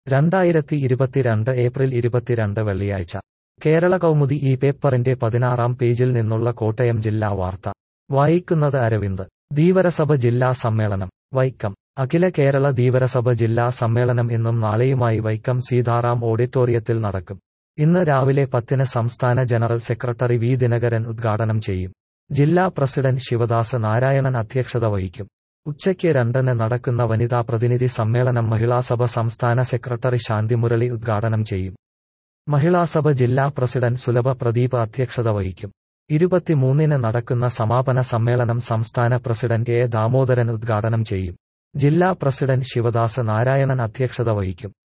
രണ്ടായിരത്തി ഇരുപത്തിരണ്ട് ഏപ്രിൽ ഇരുപത്തിരണ്ട് വെള്ളിയാഴ്ച കേരള കൗമുദി ഈ പേപ്പറിന്റെ പതിനാറാം പേജിൽ നിന്നുള്ള കോട്ടയം ജില്ലാ വാർത്ത വായിക്കുന്നത് അരവിന്ദ് ധീവരസഭ ജില്ലാ സമ്മേളനം വൈക്കം അഖില കേരള ധീവരസഭ ജില്ലാ സമ്മേളനം ഇന്നും നാളെയുമായി വൈക്കം സീതാറാം ഓഡിറ്റോറിയത്തിൽ നടക്കും ഇന്ന് രാവിലെ പത്തിന് സംസ്ഥാന ജനറൽ സെക്രട്ടറി വി ദിനകരൻ ഉദ്ഘാടനം ചെയ്യും ജില്ലാ പ്രസിഡന്റ് ശിവദാസ് നാരായണൻ അധ്യക്ഷത വഹിക്കും ഉച്ചയ്ക്ക് രണ്ടിന് നടക്കുന്ന വനിതാ പ്രതിനിധി സമ്മേളനം മഹിളാസഭ സംസ്ഥാന സെക്രട്ടറി ശാന്തി മുരളി ഉദ്ഘാടനം ചെയ്യും മഹിളാസഭ ജില്ലാ പ്രസിഡന്റ് സുലഭ പ്രദീപ് അധ്യക്ഷത വഹിക്കും ഇരുപത്തിമൂന്നിന് നടക്കുന്ന സമാപന സമ്മേളനം സംസ്ഥാന പ്രസിഡന്റ് എ ദാമോദരൻ ഉദ്ഘാടനം ചെയ്യും ജില്ലാ പ്രസിഡന്റ് ശിവദാസ് നാരായണൻ അധ്യക്ഷത വഹിക്കും